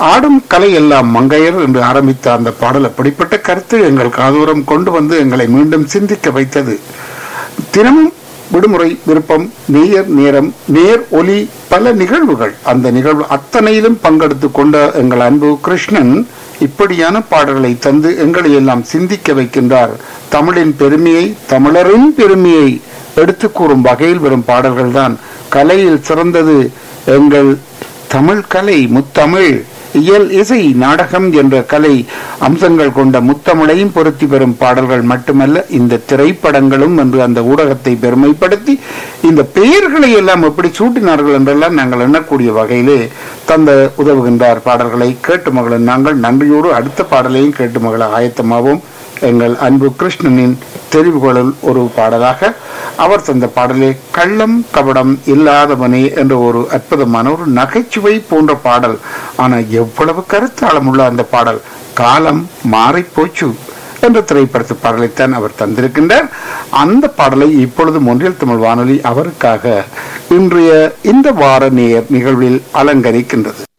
ஆடும் கலை எல்லாம் மங்கையர் என்று ஆரம்பித்த அந்த பாடல் அப்படிப்பட்ட கருத்து எங்கள் காதோரம் கொண்டு வந்து எங்களை மீண்டும் சிந்திக்க வைத்தது தினமும் விடுமுறை விருப்பம் நேயர் நேரம் நேர் ஒலி பல நிகழ்வுகள் அந்த நிகழ்வு அத்தனையிலும் பங்கெடுத்து கொண்ட எங்கள் அன்பு கிருஷ்ணன் இப்படியான பாடல்களை தந்து எங்களை எல்லாம் சிந்திக்க வைக்கின்றார் தமிழின் பெருமையை தமிழரின் பெருமையை எடுத்து கூறும் வகையில் வரும் பாடல்கள் தான் கலையில் சிறந்தது எங்கள் தமிழ் கலை முத்தமிழ் இயல் இசை நாடகம் என்ற கலை அம்சங்கள் கொண்ட முத்தமிழையும் பொருத்தி வரும் பாடல்கள் மட்டுமல்ல இந்த திரைப்படங்களும் என்று அந்த ஊடகத்தை பெருமைப்படுத்தி இந்த பெயர்களை எல்லாம் எப்படி சூட்டினார்கள் என்றெல்லாம் நாங்கள் எண்ணக்கூடிய வகையிலே தந்த உதவுகின்றார் பாடல்களை கேட்டு மகளின் நாங்கள் நன்றியோடு அடுத்த பாடலையும் கேட்டு மகள ஆயத்தமாவோம் எங்கள் அன்பு கிருஷ்ணனின் தெரிவுகளில் ஒரு பாடலாக அவர் தந்த பாடலே கள்ளம் கபடம் இல்லாதவனே என்ற ஒரு அற்புதமான ஒரு நகைச்சுவை போன்ற பாடல் ஆனா எவ்வளவு கருத்தாளமுள்ள அந்த பாடல் காலம் மாறிப்போச்சு என்ற திரைப்படத்து பாடலைத்தான் அவர் தந்திருக்கின்றார் அந்த பாடலை இப்பொழுது ஒன்றியல் தமிழ் வானொலி அவருக்காக இன்றைய இந்த வார நேர் நிகழ்வில் அலங்கரிக்கின்றது